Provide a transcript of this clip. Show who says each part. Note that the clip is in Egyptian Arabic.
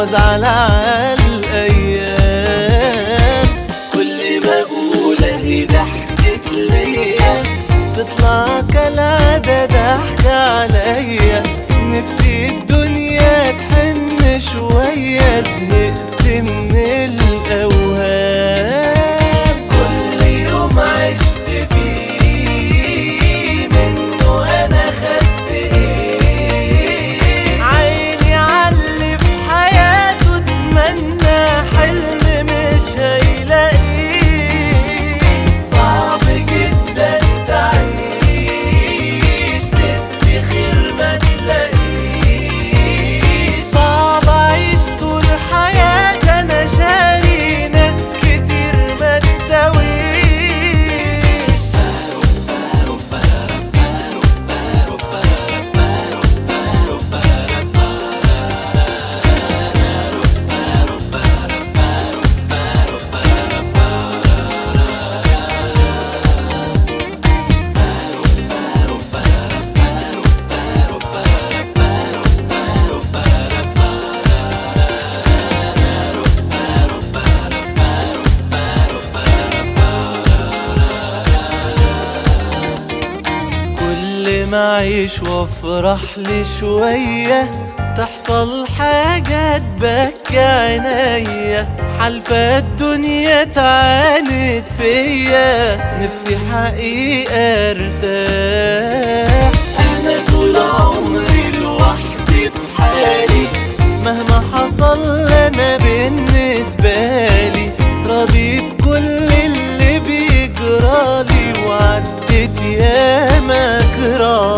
Speaker 1: وازعل على الايام كل ما اقول اهي ضحكت ليا تطلع كالعادة ضحكة عليا نفسي الدنيا تحن شوية زهقت من الأوهام كل يوم عشت فيه منه أنا خدت إيه عيني عاللي في حياته اتمنى حلم مش هيلاقيه صعب جدا تعيش تدي خير ما تلاقيش صعب اعيش طول حياتي انا شاري ناس كتير ما تساويش كل ما اعيش وافرح لي شوية تحصل حاجة تبكي عينيا حلفة الدنيا تعاند فيا نفسي حقيقة ارتاح انا طول عمري لوحدي في حالي مهما حصل انا بالنسبة لي راضي بكل اللي بيجرالي وعدت ياما كرام